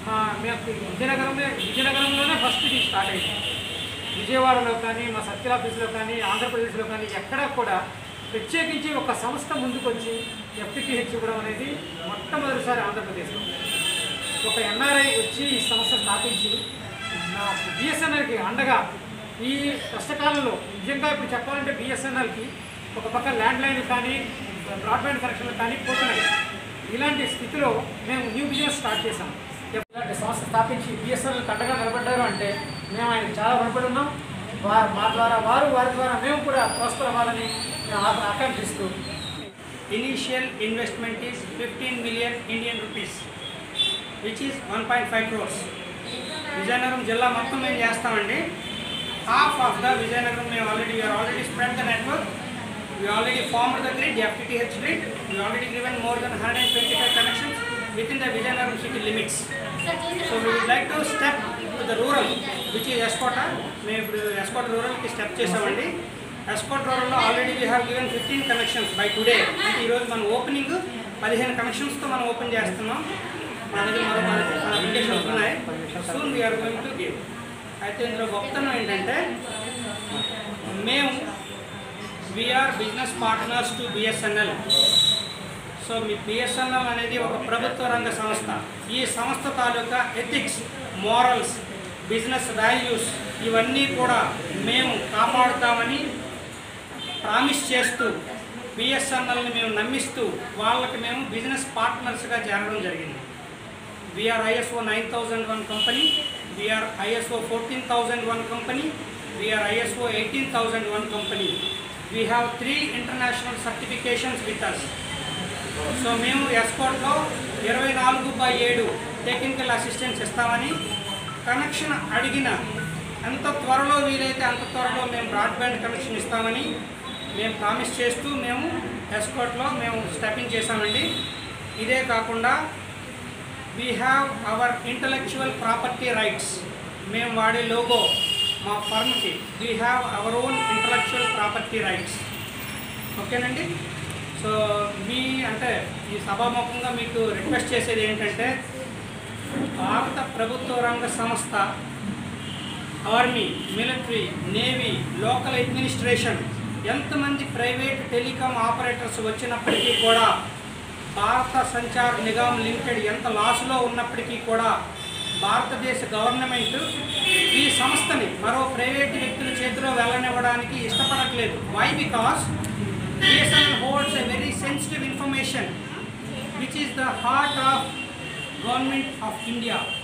మా మేము విజయనగరంలో విజయనగరంలోనే ఫస్ట్ ఇది స్టార్ట్ అయింది విజయవాడలో కానీ మా సర్కిల్ ఆఫీస్లో కానీ ఆంధ్రప్రదేశ్లో కానీ ఎక్కడా కూడా ప్రత్యేకించి ఒక సంస్థ ముందుకొచ్చి ఎఫ్టిటిహెచ్ ఇవ్వడం అనేది మొట్టమొదటిసారి ఆంధ్రప్రదేశ్లో ఒక ఎన్ఆర్ఐ వచ్చి ఈ సంస్థ స్థాపించి బిఎస్ఎన్ఎల్కి అండగా ఈ కష్టకాలంలో నిజంగా ఇప్పుడు చెప్పాలంటే బిఎస్ఎన్ఎల్కి ఒక పక్క ల్యాండ్ లైన్లు కానీ బ్రాడ్బ్యాండ్ కనెక్షన్లు కానీ పోతున్నాయి ఇలాంటి స్థితిలో మేము న్యూ బిజినెస్ స్టార్ట్ చేశాం ఇలాంటి సంస్థ స్థాపించి బిఎస్ఎన్ఎల్కి అండగా నిలబడ్డారు అంటే మేము ఆయనకు చాలా రుణపడి ఉన్నాం వా- మా ద్వారా వారు వారి ద్వారా మేము కూడా ప్రాస్పర్ అవ్వాలని మేము ఆ- ఆకాంక్షిస్తూ Initial investment is 15 million Indian rupees, which is 1.5 crores. Vizianagaram జిల్లా మొత్తం మేము చేస్తామండి హాఫ్ ఆఫ్ ద విజయనగరం మేము already we're already spread the network we already formed the grid FTTH grid we already given more than hundred and twenty five connections with in the Vizianagaram city limits so we would like to step to the rural which is S Kota మేము ఇప్పుడు ఎస్కోట రూరల్కి step చేసామండి ఎస్కోట్ రూరల్లో already we have given fifteen connections by today అంటే ఈరోజు మన opening పదిహేను కనెక్షన్స్తో మనం ఓపెన్ చేస్తున్నాం మన దగ్గర మరో మన అప్లికేషన్స్ ఉన్నాయి soon we're going to give అయితే ఇందులో గొప్పతనం ఏంటంటే మేము we're business partners to BSNL so మీ బిఎస్ఎన్ఎల్ అనేది ఒక ప్రభుత్వ రంగ సంస్థ ఈ సంస్థ తాలూకా ఎథిక్స్ మోరల్స్ బిజినెస్ వాల్యూస్ ఇవన్నీ కూడా మేము కాపాడుతామని ప్రామిస్ చేస్తూ బిఎస్ఎన్ఎల్ని మేము నమ్మిస్తూ వాళ్ళకి మేము బిజినెస్ పార్ట్నర్స్గా చేరడం జరిగింది we're ISO nine thousand one company we're ISO fourteen thousand one company we're ISO eighteen thousand one company we have three international certifications with us so మేము ఎస్కోట్లో ఇరవై నాలుగు బై ఏడు టెక్నికల్ అసిస్టెన్స్ ఇస్తామని కనెక్షన్ అడిగిన ఎంత త్వరలో వీలైతే అంత త్వరలో మేము బ్రాడ్బ్యాండ్ కనెక్షన్ ఇస్తామని మేము ప్రామిస్ చేస్తూ మేము ఎస్కోట్లో మేము స్టెపింగ్ చేశామండి ఇదే కాకుండా we have our intellectual property rights మేము వాడే లోగో మా ఫర్మ్కి we have our own intellectual property rights ఓకేనండి సో మీ అంటే ఈ సభాముఖంగా మీకు రిక్వెస్ట్ చేసేది ఏంటంటే భారత ప్రభుత్వ రంగ సంస్థ army military navy local administration ఎంతమంది ప్రైవేట్ టెలికాం ఆపరేటర్స్ వచ్చినప్పటికీ కూడా భారత సంచార్ నిగమ్ లిమిటెడ్ ఎంత లాస్లో ఉన్నప్పటికీ కూడా భారతదేశ గవర్నమెంట్ ఈ సంస్థని మరో ప్రైవేట్ వ్యక్తుల చేతిలో వెళ్ళనివ్వడానికి ఇష్టపడట్లేదు why because BSNL holds a very sensitive information which is the heart of government of India